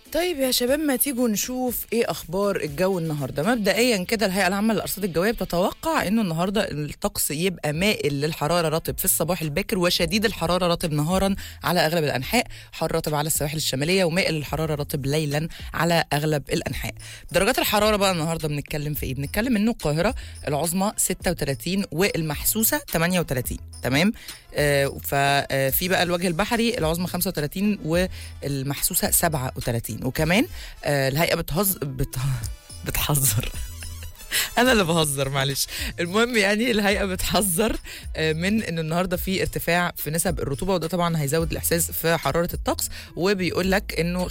طيب يا شباب ما تيجوا نشوف ايه اخبار الجو النهارده مبدئيا كده الهيئه العامه للارصاد الجويه بتتوقع انه النهارده الطقس يبقى مائل للحراره رطب في الصباح الباكر وشديد الحراره رطب نهارا على اغلب الانحاء حر رطب على السواحل الشماليه ومائل للحراره رطب ليلا على اغلب الانحاء درجات الحراره بقى النهارده بنتكلم في ايه بنتكلم انه القاهره العظمى 36 والمحسوسه 38 تمام آه ففي بقى الوجه البحري العظمى 35 والمحسوسه 37 وكمان آه الهيئه بتهز بت... بتحذر انا اللي بهزر معلش المهم يعني الهيئه بتحذر آه، من ان النهارده في ارتفاع في نسب الرطوبه وده طبعا هيزود الاحساس في حراره الطقس وبيقول لك انه